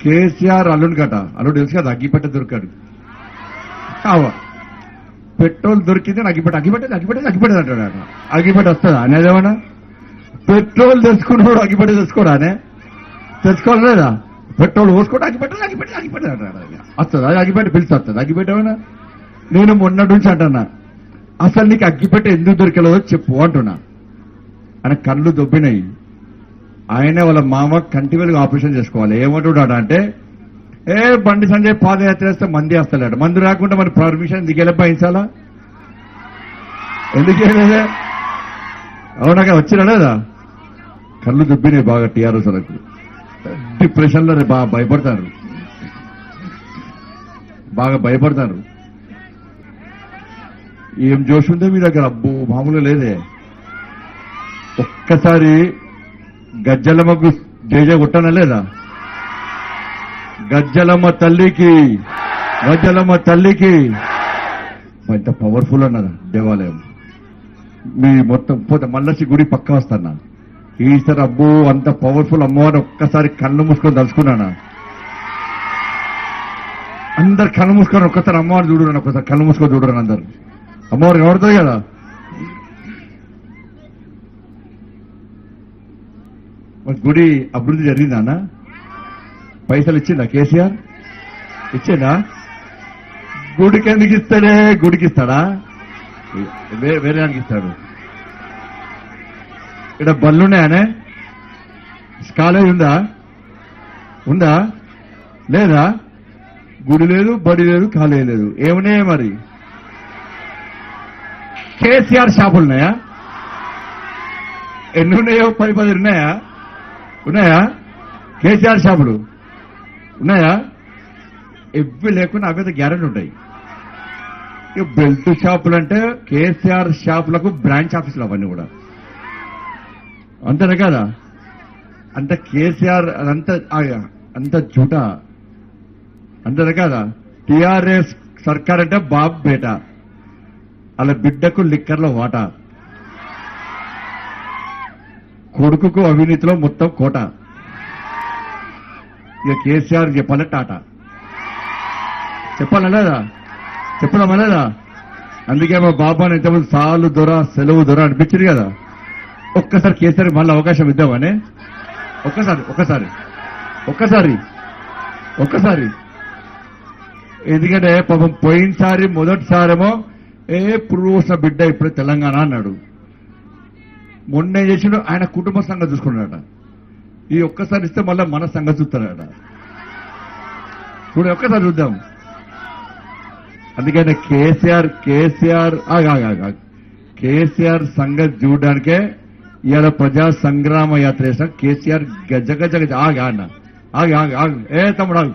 కేసీఆర్ అల్లుడు కట అల్లుడు తెలుసు కదా అగ్గిపెట్ట దొరికాడు కావా పెట్రోల్ దొరికింది అగ్గిపెట్ట అగ్గిపెట్ట అగ్గిపెట్ట అగ్గిపెట్ట అంటాడు ఆయన అగ్గిపెట్ట వస్తుందా అనేదేమన్నా పెట్రోల్ తెచ్చుకున్నాడు అగ్గిపెట్ట తెచ్చుకోడా అనే తెచ్చుకోవాలి లేదా పెట్రోల్ పోసుకోవడం అగ్గిపెట్ట అగ్గిపెట్ట అగ్గిపెట్ట అంటాడు ఆయన వస్తుంది అది అగ్గిపెట్ట పిలిచి వస్తుంది అగ్గిపెట్ట ఏమన్నా నేను మొన్నటి నుంచి అంటున్నా అసలు నీకు అగ్గిపెట్ట ఎందుకు దొరికలేదో చెప్పు అంటున్నా ఆయన కళ్ళు దొబ్బినాయి ఆయనే వాళ్ళ మామ కంటి వెలుగు ఆపరేషన్ చేసుకోవాలి ఏమంటున్నాడు అంటే ఏ బండి సంజయ్ పాదయాత్ర చేస్తే మంది వస్తలేడు మందు రాకుండా మరి పర్మిషన్ దిగేలా భయించాలా ఎందుకేలేదే అవునాక వచ్చినా లేదా కళ్ళు దుబ్బినాయి బాగా టీఆర్ఎస్ వాళ్ళకు డిప్రెషన్ లో బాగా భయపడతారు బాగా భయపడతారు ఏం జోష్ ఉందే మీ దగ్గర అబ్బో మామూలుగా లేదే ఒక్కసారి గజ్జలమ్మకు జేజే కొట్టానా లేదా గజ్జలమ్మ తల్లికి గజ్జలమ్మ తల్లికి ఎంత పవర్ఫుల్ అన్నదా దేవాలయం మీ మొత్తం పోతే మల్లసి గుడి పక్క వస్తానా ఈసారి అబ్బో అంత పవర్ఫుల్ అమ్మవారిని ఒక్కసారి కళ్ళు మూసుకొని తలుచుకున్నానా అందరు కళ్ళు మూసుకొని ఒక్కసారి అమ్మవారిని చూడరు ఒక్కసారి కళ్ళు మూసుకొని చూడరు అందరు అమ్మవారు ఎవరుతుంది కదా మరి గుడి అభివృద్ధి జరిగిందా పైసలు ఇచ్చిందా కేసీఆర్ ఇచ్చిందా గుడికి ఎందుకు ఇస్తాడే గుడికి ఇస్తాడా వే- వేరే దానికి ఇస్తాడు ఇక్కడ బళ్ళున్నాయనే కాలేజ్ ఉందా ఉందా లేదా గుడి లేదు బడి లేదు కాలేజ్ లేదు ఏమున్నాయా మరి కేసీఆర్ షాపులు ఉన్నాయా ఎన్ని ఉన్నాయో పది పది ఉన్నాయా ఉన్నాయా కేసీఆర్ షాపులు ఉన్నాయా ఎవ్వి లేకుండా అవి గ్యారెంటీ ఉంటాయి ఇక బెల్ట్ షాపులు అంటే కేసీఆర్ షాపులకు బ్రాంచ్ ఆఫీసులు అవన్నీ కూడా అంతేనా కదా అంత కేసీఆర్ అదంతా ఆ- అంత జూట అంతేనా కదా టిఆర్ఎస్ సర్కార్ అంటే బాబ్ బేట అలా బిడ్డకు లిక్కర్లో వాటా కొడుకుకు అవినీతిలో మొత్తం కోట ఇక కేసీఆర్ చెప్పాలి టాటా చెప్పాలా లేదా చెప్పడమా లేదా అందుకే మా బాబాని ఇంతకుముందు సాలు దొర సెలవు దొర అనిపించింది కదా ఒక్కసారి కేసీఆర్ మళ్ళీ అవకాశం ఇద్దామని ఒక్కసారి ఒక్కసారి ఒక్కసారి ఒక్కసారి ఎందుకంటే పాపం పోయినసారి మొదటిసారేమో ఏ పురుష బిడ్డ ఇప్పుడు తెలంగాణ అన్నాడు మొన్న ఏం చేసిండు ఆయన కుటుంబ సంగతి చూసుకున్నాడట ఈ ఒక్కసారి ఇస్తే మళ్ళీ మన సంగతి చూస్తాడట ఇప్పుడు ఒక్కసారి చూద్దాం అందుకని కేసీఆర్ కేసీఆర్ ఆగు, ఆగు, ఆగు, ఆగు. కేసీఆర్ సంగతి చూడడానికే ఇవాళ ప్రజా సంగ్రామ యాత్ర చేసిన కేసీఆర్ గజ గజ గజ ఆగు అన్న ఆగు ఆగు ఆగు ఏ తమ్ముడు ఆగు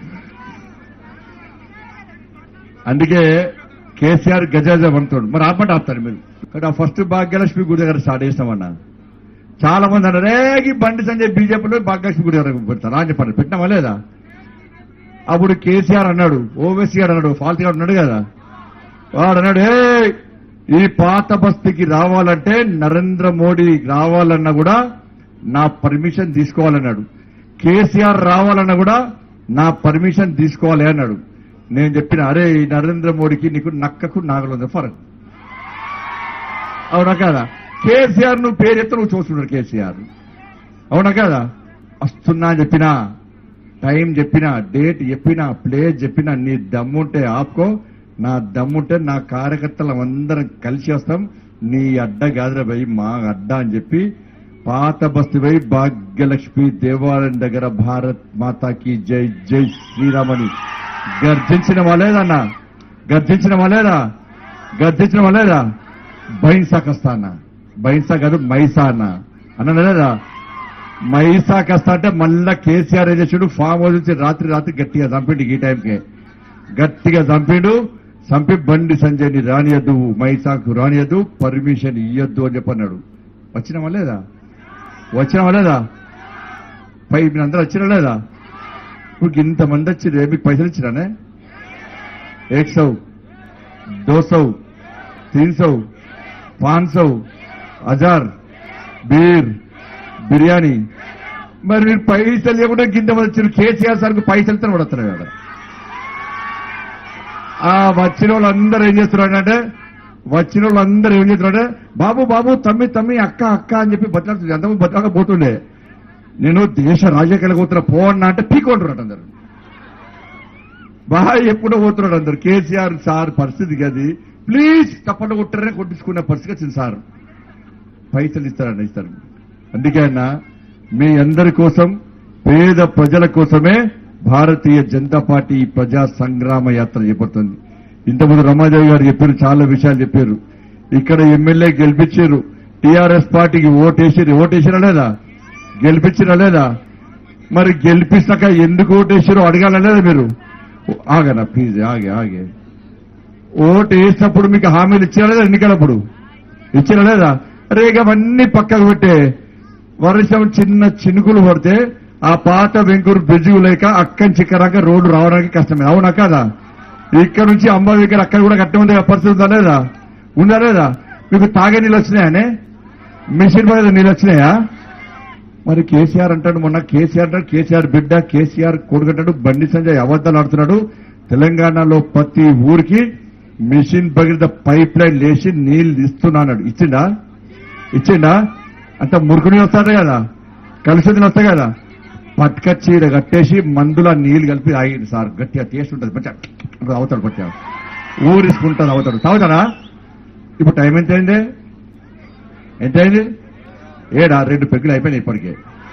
అందుకే కేసీఆర్ గజ గజ పడుతాడు మరి ఆపండి ఆపుతారు మీరు ఇక్కడ ఫస్ట్ భాగ్యలక్ష్మి గుడి దగ్గర స్టార్ట్ చేస్తామన్నా చాలా మంది అన్నారు ఏ ఈ బండి సంజయ్ బీజేపీలో భాగ్యలక్ష్మి గుడి దగ్గర పెడతారా అని చెప్పారు పెట్టినామా లేదా అప్పుడు కేసీఆర్ అన్నాడు ఓవైసీ గారు అన్నాడు ఫాల్తీ గారు అన్నాడు కదా వాడు అన్నాడు ఏ ఈ పాత బస్తీకి రావాలంటే నరేంద్ర మోడీ రావాలన్నా కూడా నా పర్మిషన్ తీసుకోవాలన్నాడు కేసీఆర్ రావాలన్నా కూడా నా పర్మిషన్ తీసుకోవాలి అన్నాడు నేను చెప్పిన అరే ఈ నరేంద్ర మోడీకి నీకు నక్కకు నాగలు ఫరక్ అవునా కదా కేసీఆర్ నువ్వు పేరు ఎత్త నువ్వు చూస్తున్నాడు కేసీఆర్ అవునా కదా వస్తున్నా అని చెప్పినా టైం చెప్పినా డేట్ చెప్పినా ప్లేస్ చెప్పినా నీ దమ్ముంటే ఆపుకో నా దమ్ముంటే నా కార్యకర్తలు అందరం కలిసి వస్తాం నీ అడ్డ గాదిర పోయి మా అడ్డ అని చెప్పి పాత బస్తీ పోయి భాగ్యలక్ష్మి దేవాలయం దగ్గర భారత్ మాతాకి జై జై శ్రీరామని గర్జించిన వాళ్ళేదన్నా గర్జించిన వాళ్ళేదా గర్జించిన వాళ్ళేదా బైన్సాకి వస్తా అన్న బైన్సా కాదు మైసా అన్న అన్న లేదా మైసా కస్తా అంటే మళ్ళా కేసీఆర్ ఏం చేసాడు ఫామ్ హౌస్ నుంచి రాత్రి రాత్రి గట్టిగా చంపిండు ఈ టైంకే గట్టిగా చంపిండు చంపి బండి సంజయ్ని రానియద్దు మైసాకు రానియద్దు పర్మిషన్ ఇయ్యద్దు అని చెప్పన్నాడు వచ్చినామా లేదా వచ్చినామా లేదా పై మీరందరూ వచ్చినా లేదా ఇప్పుడు ఇంతమంది వచ్చిర్రు ఏ మీకు పైసలు ఇచ్చిరానే ఏక్ సౌ దో సౌ తీన్ సౌ పాంచ్ సౌ हजार बीर बिरयानी మరి మీరు పైసలు ఇవ్వడం కింద వచ్చారు కేసీఆర్ సార్కు పైసలతో పడుతున్నారు కదా ఆ వచ్చిన వాళ్ళందరూ ఏం చేస్తున్నారంటే వచ్చిన వాళ్ళందరూ ఏం చేస్తున్నారంటే బాబు బాబు తమ్మి తమ్మి అక్క అక్క అని చెప్పి బతలాడుతుంది ఎంతమంది బతలాక పోతుండే నేను దేశ రాజకీయాలకు పోతున్నా పో అన్నా అంటే పీకొంటున్నాడు అందరు బాగా ఎప్పుడో పోతున్నాడు అందరు కేసీఆర్ సార్ పరిస్థితి గది ప్లీజ్ తప్పకుండా కొట్టారనే కొట్టించుకునే పరిస్థితి వచ్చింది సార్ పైసలు ఇస్తారన్న ఇస్తారు అందుకే అన్న మీ అందరి కోసం పేద ప్రజల కోసమే భారతీయ జనతా పార్టీ ఈ ప్రజా సంగ్రామ యాత్ర చేపడుతుంది ఇంతకుముందు రమాదేవి గారు చెప్పారు చాలా విషయాలు చెప్పారు ఇక్కడ ఎమ్మెల్యే గెలిపించారు టీఆర్ఎస్ పార్టీకి ఓటేసారు ఓటేసిరా లేదా గెలిపించిరా లేదా మరి గెలిపిస్తాక ఎందుకు ఓటేసారో అడగాల లేదా మీరు ఆగనా ప్లీజ్ ఆగే ఆగే ఓటు వేసినప్పుడు మీకు హామీలు ఇచ్చారా లేదా ఎన్నికలప్పుడు ఇచ్చారా లేదా రేగ అవన్నీ పక్కకు పెట్టే వర్షం చిన్న చినుకులు పడితే ఆ పాత వెంకూరు బ్రిడ్జి లేక అక్కడి చిక్కరాక రోడ్డు రావడానికి కష్టమే అవునా కదా ఇక్కడ నుంచి అంబా దగ్గర అక్కడ కూడా కట్టమంది పరిస్థితి ఉందా లేదా ఉందా లేదా మీకు తాగే నీళ్ళు వచ్చినాయనే మిషన్ మీద నీళ్ళు వచ్చినాయా మరి కేసీఆర్ అంటాడు మొన్న కేసీఆర్ అంటాడు కేసీఆర్ బిడ్డ కేసీఆర్ కొడుకంటాడు బండి సంజయ్ అబద్ధాలు ఆడుతున్నాడు తెలంగాణలో ప్రతి ఊరికి మిషన్ భగీరథ పైప్ లైన్ లేచి నీళ్లు ఇస్తున్నాడు ఇచ్చిండా ఇచ్చిండా అంత మురుకుని వస్తాడు కదా కలిసి వస్తాయి కదా పట్టుకొచ్చి ఈడ కట్టేసి మందుల నీళ్లు కలిపి ఆగింది సార్ గట్టిగా టేస్ట్ ఉంటుంది మంచిగా అవుతాడు పట్టా ఊరిసుకుంటాడు అవుతాడు తాగుతాడా ఇప్పుడు టైం ఎంత అయింది ఎంత అయింది ఏడా రెండు పెగ్గులు అయిపోయినాయి ఇప్పటికే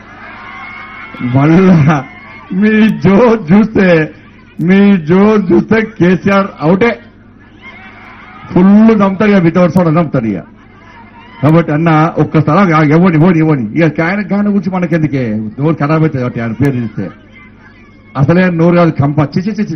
మళ్ళా మీ జో చూస్తే మీ జో చూస్తే కేసీఆర్ అవుటే ఫుల్ నమ్ముతాడు ఇక వితౌట్ సోడా నమ్ముతాడు ఇక కాబట్టి అన్న ఒక్కసారి ఇవ్వని ఇవ్వని ఇవ్వని ఇక ఆయన గాన గురించి మనకెందుకే నోరు ఖరాబ్ అవుతుంది కాబట్టి ఆయన పేరు చూస్తే అసలే నోరు కాదు కంప చిచి చిచి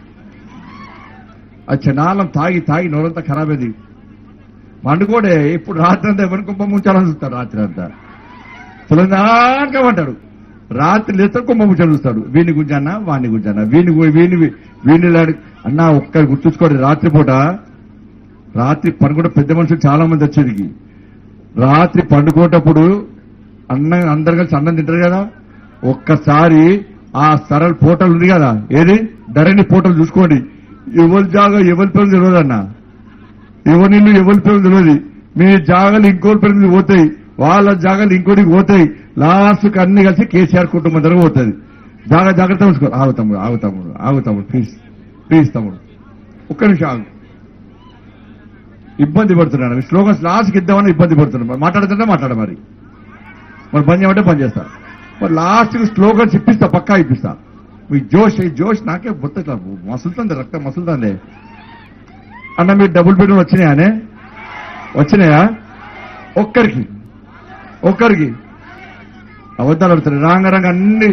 ఆ చనాలం తాగి తాగి నోరంతా ఖరాబ్ అయింది పండుకోడే ఇప్పుడు రాత్రి అంతా ఎవరి కుంభ ముంచాలని చూస్తాడు రాత్రి అంతా సులందాకమంటాడు రాత్రి లేస్తే కుంభ ముంచాలని చూస్తాడు వీని గుంజానా వాణ్ణి గుంజానా వీని గు- వీని వీని లాడి అన్నా ఒక్కరు గుర్తుంచుకోండి రాత్రిపూట రాత్రి పనుకుంటే పెద్ద మనుషులు చాలా మంది వచ్చేది రాత్రి పండుకోటప్పుడు అన్నం అందరు కలిసి అన్నం తింటారు కదా ఒక్కసారి ఆ సరళ పోటలు ఉంది కదా ఏది ధరణి పోటలు చూసుకోండి ఎవరి జాగా ఎవరి పేరు తెలియదు అన్న ఎవరి ఇల్లు ఎవరి పేరు తెలియదు మీ జాగాలు ఇంకోటి పేరు మీద పోతాయి వాళ్ళ జాగాలు ఇంకోటికి పోతాయి లాస్ట్ కి అన్ని కలిసి కేసీఆర్ కుటుంబం దగ్గర పోతుంది జాగా జాగ్రత్త ఉంచుకో ఆగు తమ్ముడు ఆగు తమ్ముడు ఆగు తమ్ముడు ప్లీజ్ ప్లీజ్ తమ్ముడు ఒక్క నిమిషం ఆగు ఇబ్బంది పడుతున్నాను స్లోగన్స్ లాస్ట్కి ఇద్దామని ఇబ్బంది పడుతున్నాను మరి మాట్లాడుతుంటే మాట్లాడ మరి మరి పని చేయమంటే పని చేస్తా మరి లాస్ట్కి స్లోగన్స్ ఇప్పిస్తా పక్కా ఇప్పిస్తా మీ జోష్ ఈ జోష్ నాకే బొత్త ఇట్లా మసులుతుంది రక్తం మసులుతుంది అన్న మీరు డబుల్ బెడ్రూమ్ వచ్చినాయానే వచ్చినాయా ఒక్కరికి ఒక్కరికి అబద్ధాలు అడుగుతారు రాంగరంగ అన్ని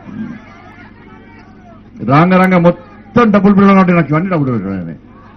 రాంగరంగ మొత్తం డబుల్ బెడ్రూమ్ అంటే నాకు ఇవన్నీ డబుల్ బెడ్రూమ్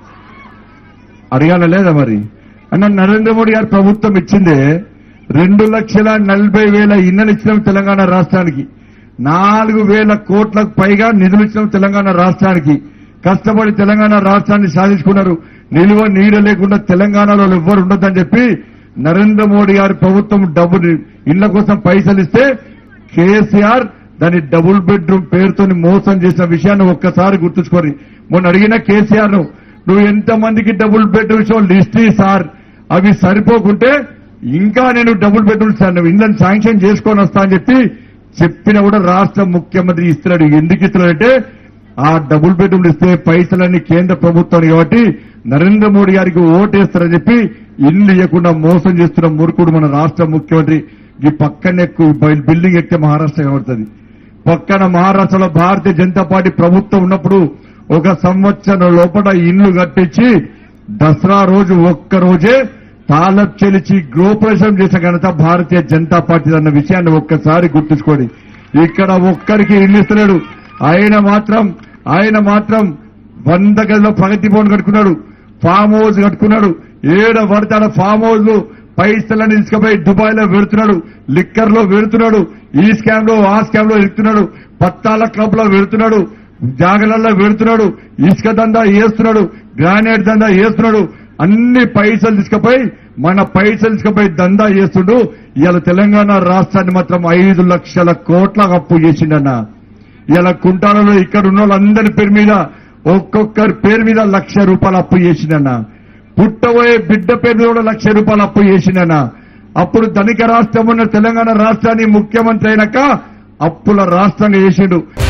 అడగాల లేదా మరి అన్న నరేంద్ర మోడీ గారు ప్రభుత్వం ఇచ్చిందే రెండు లక్షల నలభై వేల ఇన్నలు ఇచ్చినాం తెలంగాణ రాష్ట్రానికి నాలుగు వేల కోట్లకు పైగా నిధులు ఇచ్చినాం తెలంగాణ రాష్ట్రానికి కష్టపడి తెలంగాణ రాష్ట్రాన్ని సాధించుకున్నారు నిలువ నీడ లేకుండా తెలంగాణలో ఎవ్వరు ఉండొద్దని చెప్పి నరేంద్ర మోడీ గారి ప్రభుత్వం డబ్బు ఇళ్ల కోసం పైసలు ఇస్తే కేసీఆర్ దాని డబుల్ బెడ్రూమ్ పేరుతోని మోసం చేసిన విషయాన్ని ఒక్కసారి గుర్తుంచుకోరి మొన్న అడిగిన కేసీఆర్ ను నువ్వు ఎంత మందికి డబుల్ బెడ్రూమ్ ఇచ్చావు లిస్ట్ ఇయ్యి సార్ అవి సరిపోకుంటే ఇంకా నేను డబుల్ బెడ్రూమ్ సార్ నువ్వు ఇళ్ళని శాంక్షన్ చేసుకొని వస్తా అని చెప్పి చెప్పినా కూడా రాష్ట్ర ముఖ్యమంత్రి ఇస్తున్నాడు ఎందుకు ఇస్తున్నాడంటే ఆ డబుల్ బెడ్రూమ్ ఇస్తే పైసలన్నీ కేంద్ర ప్రభుత్వానికి కాబట్టి నరేంద్ర మోడీ గారికి ఓటేస్తారని చెప్పి ఇల్లు ఇవ్వకుండా మోసం చేస్తున్న మూర్ఖుడు మన రాష్ట్ర ముఖ్యమంత్రి ఈ పక్కనే ఎక్కువ బిల్డింగ్ ఎక్కితే మహారాష్ట్ర కనబడుతుంది పక్కన మహారాష్ట్రలో భారతీయ జనతా పార్టీ ప్రభుత్వం ఉన్నప్పుడు ఒక సంవత్సరం లోపల ఇల్లు కట్టించి దసరా రోజు ఒక్క రోజే తాళం చెలిచి గృహప్రవేశం చేసిన ఘనత భారతీయ జనతా పార్టీ అన్న విషయాన్ని ఒక్కసారి గుర్తుంచుకోండి ఇక్కడ ఒక్కరికి ఇల్లు ఇస్తలేడు ఆయన మాత్రం ఆయన మాత్రం వంద గదిలో ప్రగతి భవన్ కట్టుకున్నాడు ఫామ్ హౌస్ కట్టుకున్నాడు ఏడ పడతాడ ఫామ్ హౌస్ పైసలని తీసుకుపోయి దుబాయ్ లో వెళుతున్నాడు లిక్కర్ లో వెళుతున్నాడు ఈ స్కామ్ లో ఆ స్కామ్ లో వెళ్తున్నాడు పత్తాల క్లబ్ లో వెళుతున్నాడు జాగలలో వెళుతున్నాడు ఇసుక దందా వేస్తున్నాడు గ్రానైట్ దందా వేస్తున్నాడు అన్ని పైసలు తీసుకుపోయి మన పైసలుకపోయి దందా చేస్తుండు ఇవాళ తెలంగాణ రాష్ట్రాన్ని మాత్రం ఐదు లక్షల కోట్ల అప్పు చేసిండన్న ఇలా కుంటాలలో ఇక్కడ ఉన్న వాళ్ళందరి పేరు మీద ఒక్కొక్కరి పేరు మీద లక్ష రూపాయలు అప్పు చేసిండన్న పుట్టబోయే బిడ్డ పేరు మీద కూడా లక్ష రూపాయలు అప్పు చేసిండన్న అప్పుడు ధనిక రాష్ట్రం ఉన్న తెలంగాణ రాష్ట్రాన్ని ముఖ్యమంత్రి అయినాక అప్పుల రాష్ట్రంగా చేసిండు